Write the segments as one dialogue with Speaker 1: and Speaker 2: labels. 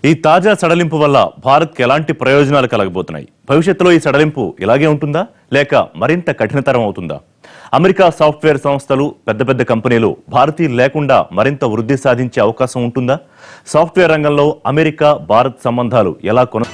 Speaker 1: ఈ తాజా సడలింపు వల్ల భారత్కి ఎలాంటి ప్రయోజనాలు కలగబోతున్నాయి భవిష్యత్తులో ఈ సడలింపు ఇలాగే ఉంటుందా లేక మరింత కఠినతరం అవుతుందా అమెరికా సాఫ్ట్వేర్ సంస్థలు పెద్ద పెద్ద కంపెనీలు భారతీయులు లేకుండా మరింత వృద్ధి సాధించే అవకాశం ఉంటుందా సాఫ్ట్వేర్ రంగంలో అమెరికా భారత్ సంబంధాలు ఎలా కొన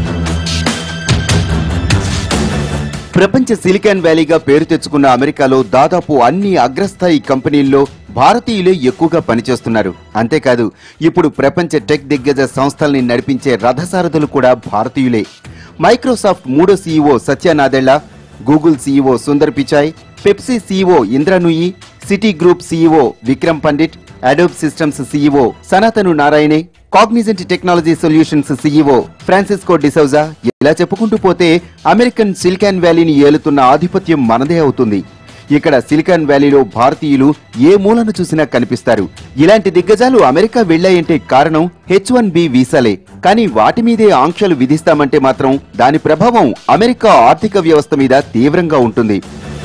Speaker 2: ప్రపంచ సిలికాన్ వ్యాలీగా పేరు తెచ్చుకున్న అమెరికాలో దాదాపు అన్ని అగ్రస్థాయి కంపెనీల్లో భారతీయులే ఎక్కువగా పనిచేస్తున్నారు అంతేకాదు ఇప్పుడు ప్రపంచ టెక్ దిగ్గజ సంస్థల్ని నడిపించే రథసారథులు కూడా భారతీయులే మైక్రోసాఫ్ట్ మూడో CEO Satya Nadella Google CEO Sundar Pichai Pepsi CEO Indra Nooyi Citigroup CEO Vikram Pandit Adobe Systems CEO Shantanu Narayen Cognizant Technology Solutions CEO Francisco D'Souza ఇలా చెప్పుకుంటూ పోతే అమెరికన్ సిలికాన్ వ్యాలీని ఏలుతున్న ఆధిపత్యం మనదే అవుతుంది ఇక్కడ సిలికాన్ వ్యాలీలో భారతీయులు ఏ మూలను చూసినా కనిపిస్తారు ఇలాంటి దిగ్గజాలు అమెరికా వెళ్లాయంటే కారణం హెచ్ వన్ బి వీసాలే కానీ వాటి మీదే ఆంక్షలు విధిస్తామంటే మాత్రం దాని ప్రభావం అమెరికా ఆర్థిక వ్యవస్థ మీద తీవ్రంగా ఉంటుంది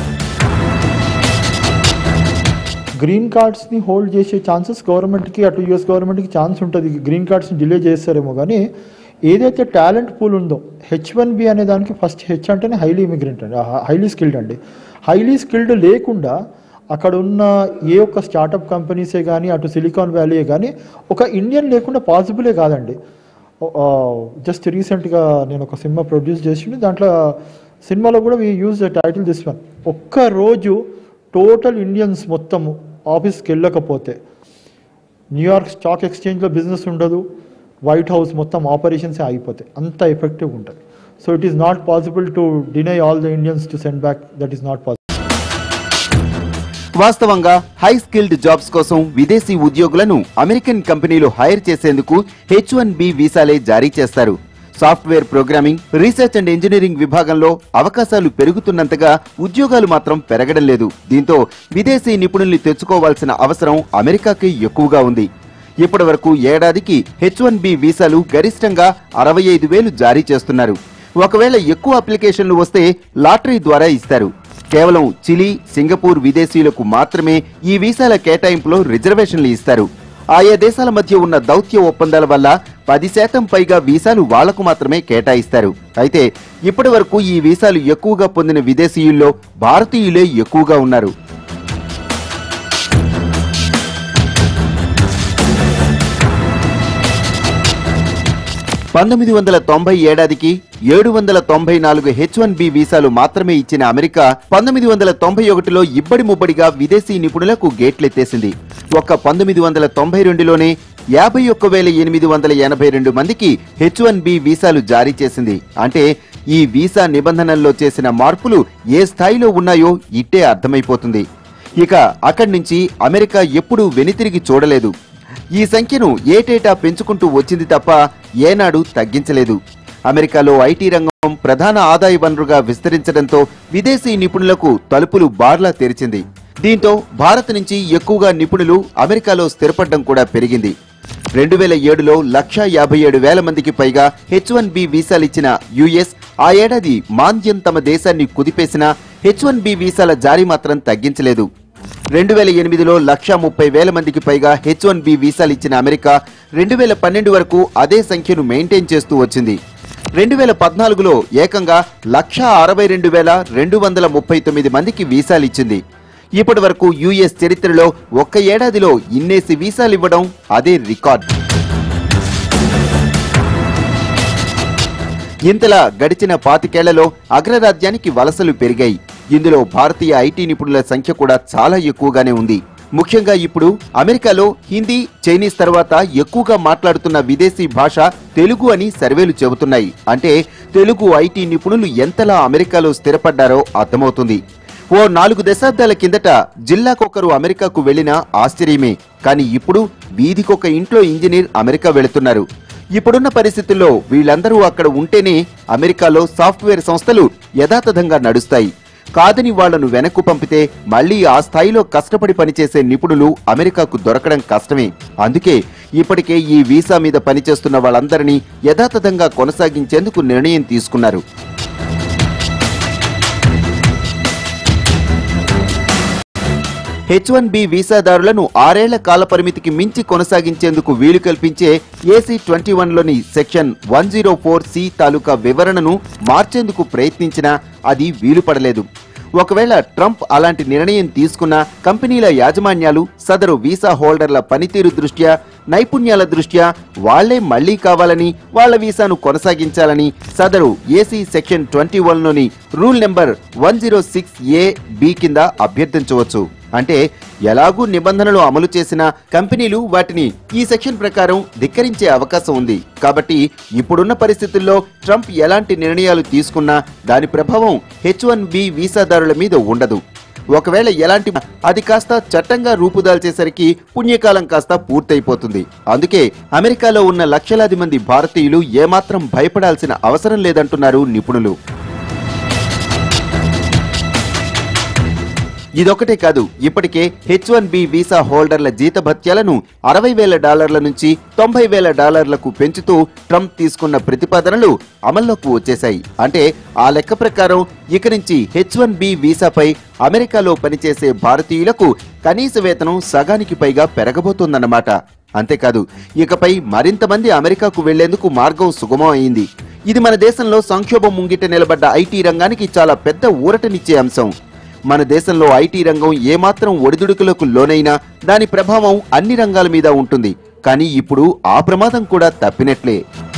Speaker 3: గ్రీన్ కార్డ్స్ని హోల్డ్ చేసే ఛాన్సెస్ గవర్నమెంట్కి అటు యుఎస్ గవర్నమెంట్కి ఛాన్స్ ఉంటుంది గ్రీన్ కార్డ్స్ని డిలే చేస్తారేమో కానీ ఏదైతే టాలెంట్ పూల్ ఉందో హెచ్ వన్ బి అనే దానికి ఫస్ట్ హెచ్ అంటేనే హైలీ ఇమిగ్రెంట్ అండి హైలీ స్కిల్డ్ అండి హైలీ స్కిల్డ్ లేకుండా అక్కడ ఉన్న ఏ ఒక్క స్టార్టప్ కంపెనీసే కానీ అటు సిలికాన్ వ్యాలీయే కానీ ఒక ఇండియన్ లేకుండా పాసిబులే కాదండి జస్ట్ రీసెంట్గా నేను ఒక సినిమా ప్రొడ్యూస్ చేసిండు దాంట్లో సినిమాలో కూడా we use the title this one ఒక్క రోజు టోటల్ ఇండియన్స్ మొత్తము ఆఫీస్కి వెళ్ళకపోతే న్యూయార్క్ స్టాక్ ఎక్స్చేంజ్లో బిజినెస్ ఉండదు వైట్ హౌస్ మొత్తం ఆపరేషన్స్ ఆగిపోతాయి అంత ఎఫెక్టివ్ ఉంటుంది so it is not possible to deny all the Indians to send back that is not possible
Speaker 2: వాస్తవంగా హై స్కిల్డ్ జాబ్స్ కోసం విదేశీ ఉద్యోగులను అమెరికన్ కంపెనీలు హైర్ చేసేందుకు హెచ్ వన్ బి వీసాలే జారీ చేస్తారు software programming research and engineering విభాగంలో అవకాశాలు పెరుగుతున్నంతగా ఉద్యోగాలు మాత్రం పెరగడం లేదు దీంతో విదేశీ నిపుణుల్ని తెచ్చుకోవాల్సిన అవసరం అమెరికాకి ఎక్కువగా ఉంది ఇప్పటి వరకు ఏడాదికి హెచ్ వన్ బి వీసాలు గరిష్టంగా అరవై ఐదు వేలు జారీ చేస్తున్నారు ఒకవేళ ఎక్కువ అప్లికేషన్లు వస్తే లాటరీ ద్వారా ఇస్తారు కేవలం చిలీ సింగపూర్ విదేశీయులకు మాత్రమే ఈ వీసాల కేటాయింపులో రిజర్వేషన్లు ఇస్తారు ఆయా దేశాల మధ్య ఉన్న దౌత్య ఒప్పందాల వల్ల పది శాతం పైగా వీసాలు వాళ్లకు మాత్రమే కేటాయిస్తారు అయితే ఇప్పటి వరకు ఈ వీసాలు ఎక్కువగా పొందిన విదేశీయుల్లో భారతీయులే ఎక్కువగా ఉన్నారు పంతొమ్మిది వందల తొంభై ఏడాదికి ఏడు వందల తొంభై నాలుగు హెచ్ వన్ బి వీసాలు మాత్రమే ఇచ్చిన అమెరికా పంతొమ్మిది వందల తొంభై ఒకటిలో ఇబ్బడి ముబ్బడిగా విదేశీ నిపుణులకు గేట్లెత్తేసింది ఒక్క పంతొమ్మిది వందల తొంభై రెండులోనే యాభై ఒక్క వేల ఎనిమిది వందల ఎనభై రెండు మందికి హెచ్ వన్ బి వీసాలు జారీ చేసింది అంటే ఈ వీసా నిబంధనల్లో చేసిన మార్పులు ఏ స్థాయిలో ఉన్నాయో ఇట్టే అర్థమైపోతుంది ఇక అక్కడి నుంచి అమెరికా ఎప్పుడూ వెనుతిరిగి చూడలేదు ఈ సంఖ్యను ఏటేటా పెంచుకుంటూ వచ్చింది తప్ప ఏనాడు తగ్గించలేదు అమెరికాలో ఐటీ రంగం ప్రధాన ఆదాయ వనరుగా విస్తరించడంతో విదేశీ నిపుణులకు తలుపులు బార్లా తెరిచింది దీంతో భారత్ నుంచి ఎక్కువగా నిపుణులు అమెరికాలో స్థిరపడడం కూడా పెరిగింది రెండు వేల ఏడులో లక్షా యాభై ఏడు వేల మందికి పైగా హెచ్ వన్ బి వీసాలిచ్చిన యుఎస్ ఆ ఏడాది మాంద్యం తమ దేశాన్ని కుదిపేసిన హెచ్ వన్ బి వీసాల జారీ మాత్రం తగ్గించలేదు రెండు వేల ఎనిమిదిలో లక్షా ముప్పై వేల మందికి పైగా హెచ్ వన్ బి వీసాలు ఇచ్చిన అమెరికా రెండు వేల పన్నెండు వరకు అదే సంఖ్యను మెయింటైన్ చేస్తూ వచ్చింది రెండు వేల పద్నాలుగులో ఏకంగా లక్షా అరవై రెండు వేల రెండు వందల ముప్పై తొమ్మిది మందికి వీసాలు ఇచ్చింది ఇప్పటి వరకు యుఎస్ చరిత్రలో ఒక్క ఏడాదిలో ఇన్నేసి వీసాలు ఇవ్వడం అదే రికార్డ్ ఇంతలా గడిచిన పాతికేళ్లలో అగ్రరాజ్యానికి వలసలు పెరిగాయి ఇందులో భారతీయ ఐటీ నిపుణుల సంఖ్య కూడా చాలా ఎక్కువగానే ఉంది ముఖ్యంగా ఇప్పుడు అమెరికాలో హిందీ చైనీస్ తర్వాత ఎక్కువగా మాట్లాడుతున్న విదేశీ భాష తెలుగు అని సర్వేలు చెబుతున్నాయి అంటే తెలుగు ఐటీ నిపుణులు ఎంతలా అమెరికాలో స్థిరపడ్డారో అర్థమవుతుంది ఓ నాలుగు దశాబ్దాల కిందట జిల్లాకొకరు అమెరికాకు వెళ్లినా ఆశ్చర్యమే కానీ ఇప్పుడు వీధికొక ఇంట్లో ఇంజనీర్ అమెరికా వెళుతున్నారు ఇప్పుడున్న పరిస్థితుల్లో వీళ్ళందరూ అక్కడ ఉంటేనే అమెరికాలో సాఫ్ట్వేర్ సంస్థలు యథాతథంగా నడుస్తాయి కాదని వాళ్లను వెనక్కు పంపితే మళ్లీ ఆ స్థాయిలో కష్టపడి పనిచేసే నిపుణులు అమెరికాకు దొరకడం కష్టమే అందుకే ఇప్పటికే ఈ వీసా మీద పనిచేస్తున్న వాళ్ళందరినీ యథాతథంగా కొనసాగించేందుకు నిర్ణయం తీసుకున్నారు హెచ్ వన్ బి వీసాదారులను ఆరేళ్ల కాల పరిమితికి మించి కొనసాగించేందుకు వీలు కల్పించే ఏసీ ట్వంటీ వన్లోని section one zero four C తాలూకా వివరణను మార్చేందుకు ప్రయత్నించినా అది వీలు పడలేదు ఒకవేళ ట్రంప్ అలాంటి నిర్ణయం తీసుకున్న కంపెనీల యాజమాన్యాలు సదరు వీసా హోల్డర్ల పనితీరు దృష్ట్యా నైపుణ్యాల దృష్ట్యా వాళ్లే మళ్లీ కావాలని వాళ్ల వీసాను కొనసాగించాలని సదరు ఏసీ సెక్షన్ ట్వంటీ వన్లోని rule number one zero six A B కింద అభ్యర్థించవచ్చు అంటే ఎలాగూ నిబంధనలు అమలు చేసిన కంపెనీలు వాటిని ఈ సెక్షన్ ప్రకారం ధిక్కరించే అవకాశం ఉంది కాబట్టి ఇప్పుడున్న పరిస్థితుల్లో ట్రంప్ ఎలాంటి నిర్ణయాలు తీసుకున్నా దాని ప్రభావం హెచ్ వన్ బి వీసాదారుల మీద ఉండదు ఒకవేళ ఎలాంటి అది కాస్త చట్టంగా రూపుదాల్చేసరికి పుణ్యకాలం కాస్త పూర్తయిపోతుంది అందుకే అమెరికాలో ఉన్న లక్షలాది మంది భారతీయులు ఏమాత్రం భయపడాల్సిన అవసరం లేదంటున్నారు నిపుణులు ఇదొకటే కాదు ఇప్పటికే హెచ్ వన్ బి వీసా హోల్డర్ల జీతభత్యాలను అరవై వేల డాలర్ల నుంచి తొంభై వేల డాలర్లకు పెంచుతూ ట్రంప్ తీసుకున్న ప్రతిపాదనలు అమల్లోకి వచ్చేశాయి అంటే ఆ లెక్క ప్రకారం ఇక నుంచి హెచ్ వన్ బి వీసాపై అమెరికాలో పనిచేసే భారతీయులకు కనీస వేతనం సగానికి పైగా పెరగబోతోందన్నమాట అంతేకాదు ఇకపై మరింత మంది అమెరికాకు వెళ్లేందుకు మార్గం సుగమం అయింది ఇది మన దేశంలో సంక్షోభం ముంగిట నిలబడ్డ ఐటీ రంగానికి చాలా పెద్ద ఊరటనిచ్చే అంశం మన దేశంలో ఐటీ రంగం ఏమాత్రం ఒడిదుడుకులకు లోనైనా దాని ప్రభావం అన్ని రంగాల మీద ఉంటుంది కానీ ఇప్పుడు ఆ ప్రమాదం కూడా తప్పినట్లే